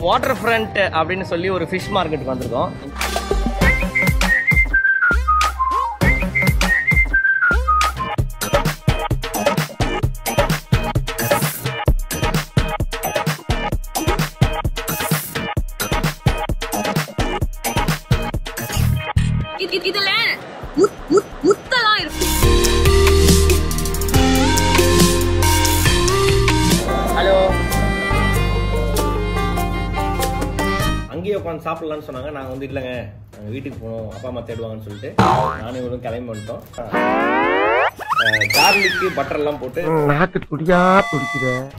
water front அப்படின்னு சொல்லி ஒரு ஃபிஷ் மார்க்கெட்டுக்கு வந்திருக்கோம் இது இதுல முத் முத் முத்தெல்லாம் இருக்கு ஹலோ அங்கேயே உட்காந்து சாப்பிடலாம்னு சொன்னாங்க நாங்கள் வந்து இல்லைங்க நாங்கள் வீட்டுக்கு போகணும் அப்பா அம்மா தேடுவாங்கன்னு சொல்லிட்டு நானும் இவரும் கிளம்பி வந்துட்டோம் கார்லிக்கு பட்டர்லாம் போட்டு நாக்கு துடியா துடிக்குது